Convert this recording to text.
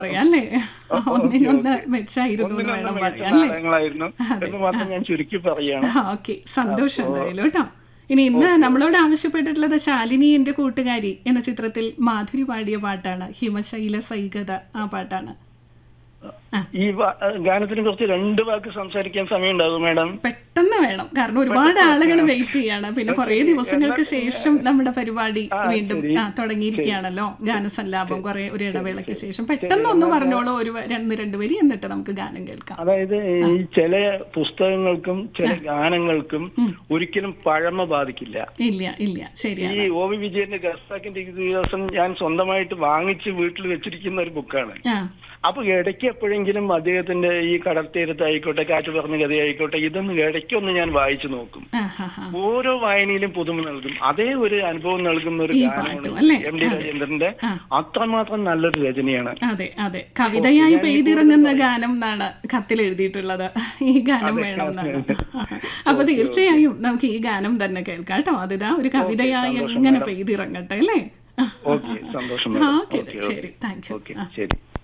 പറയാം അല്ലേ ഒന്നിനൊന്ന് മെച്ചായിരുന്നു എന്ന് ഒന്നിനൊന്ന് വേണം മികച്ച പറയാം അല്ലേ നാടകങ്ങളായിരുന്നു എന്ന് മാത്രം ഞാൻ ചുരുക്കി പറയാണ് ഓക്കെ സന്തോഷം എന്തായാലും കേട്ടോ ഇനി ഇന്ന് നമ്മളോട് ആവശ്യപ്പെട്ടിട്ടുള്ളത് ശാലിനി എന്റെ കൂട്ടുകാരി എന്ന ചിത്രത്തിൽ മാധുരി പാടിയ പാട്ടാണ് ഹിമശൈല സൈകത ആ പാട്ടാണ് ഈ വ- ഗാനത്തിനെ കുറിച്ച് രണ്ട് വാക്ക് സംസാരിക്കാൻ സമയം ഉണ്ടാകും മാഡം പെട്ടെന്ന് വേണം കാരണം ഒരുപാട് ആളുകൾ വെയിറ്റ് ചെയ്യാണ് പിന്നെ കുറെ ദിവസങ്ങൾക്ക് ശേഷം നമ്മുടെ പരിപാടി വീണ്ടും ആ, തുടങ്ങിയിരിക്കുകയാണല്ലോ ഗാനസല്ലാപം കുറെ ഒരു ഇടവേളയ്ക്ക് ശേഷം പെട്ടെന്ന് ഒന്ന് പറഞ്ഞോളൂ ഒരു വ- രണ്ട് രണ്ട് വരി എന്നിട്ട് നമുക്ക് ഗാനം കേൾക്കാം അതായത് ഈ ചില പുസ്തകങ്ങൾക്കും ചില ഗാനങ്ങൾക്കും ഒരിക്കലും പഴമ ബാധിക്കില്ല ഇല്ല ഇല്ല ശരിയാണ് ഈ ഒ വി വിജയന്റെ ഗസ്താക്കിന്റെ ഇതിഹാസം ഞാൻ സ്വന്തമായിട്ട് വാങ്ങിച്ച് വീട്ടിൽ വെച്ചിരിക്കുന്ന ഒരു ബുക്കാണ് ആ അപ്പൊ ഇടയ്ക്ക് എപ്പോഴെങ്കിലും അദ്ദേഹത്തിന്റെ ഈ കടൽ തീരത്തായിക്കോട്ടെ കാറ്റ് പറഞ്ഞ കഥയായിക്കോട്ടെ ഇതൊന്ന് ഇടയ്ക്കൊന്ന് ഞാൻ വായിച്ചു നോക്കും ആ ഹാ ഹാ ഓരോ വായനയിലും പുതുമ നൽകും അതേ ഒരു അനുഭവം നൽകുന്ന ഒരു ഈ ഗാനമാണ് പാട്ടും അല്ലേ? എം ഡി രാജേന്ദ്രന്റെ ആ. അത്രമാത്രം നല്ലൊരു രചനയാണ് അതെ അതെ കവിതയായി പെയ്തിറങ്ങുന്ന ഗാനം എന്നാണ് കത്തിൽ എഴുതിയിട്ടുള്ളത് ഈ ഗാനം വേണം എന്നാണ് അപ്പൊ തീർച്ചയായും നമുക്ക് ഈ ഗാനം തന്നെ കേൾക്കാം കേട്ടോ അതിതാ ഒരു കവിതയായി അങ്ങനെ പെയ്തിറങ്ങട്ടെ അല്ലേ ഓക്കെ സന്തോഷം ഓക്കെ ശരി താങ്ക് യു ഓക്കെ ശരി